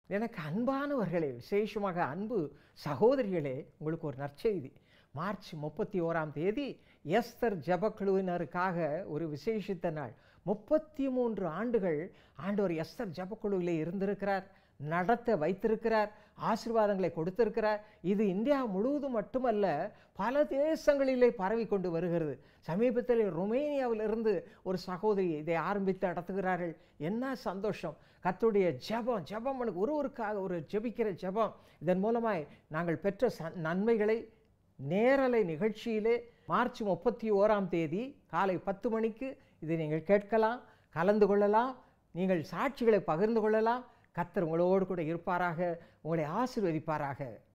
எனக்கு அன்பானவர்களே விசேஷமாக அன்பு சகோதரிகளே உங்களுக்கு ஒரு நற்செய்தி மார்ச் முப்பத்தி ஓராம் தேதி எஸ்தர் ஜபக்குழுவினருக்காக ஒரு விசேஷித்த நாள் முப்பத்தி மூன்று ஆண்டுகள் ஆண்டவர் எஸ்தர் ஜபக்குழுவிலே இருந்திருக்கிறார் நடத்த வைத்திருக்கிறார் ஆசீர்வாதங்களை கொடுத்திருக்கிறார் இது இந்தியா முழுவதும் மட்டுமல்ல பல தேசங்களிலே பரவி கொண்டு வருகிறது சமீபத்தில் ருமேனியாவிலிருந்து ஒரு சகோதரி இதை ஆரம்பித்து நடத்துகிறார்கள் என்ன சந்தோஷம் கர்த்தருடைய ஜெபம் ஜெபம் எனக்கு ஒருவருக்காக ஒரு ஜெபிக்கிற ஜெபம் இதன் மூலமாய் நாங்கள் பெற்ற ச நன்மைகளை நேரலை நிகழ்ச்சியிலே மார்ச் முப்பத்தி ஓராம் தேதி காலை பத்து மணிக்கு இதை நீங்கள் கேட்கலாம் கலந்து கொள்ளலாம் நீங்கள் சாட்சிகளை பகிர்ந்து கொள்ளலாம் கர்த்தர் உங்களோடு கூட இருப்பாராக உங்களை ஆசீர்வதிப்பாராக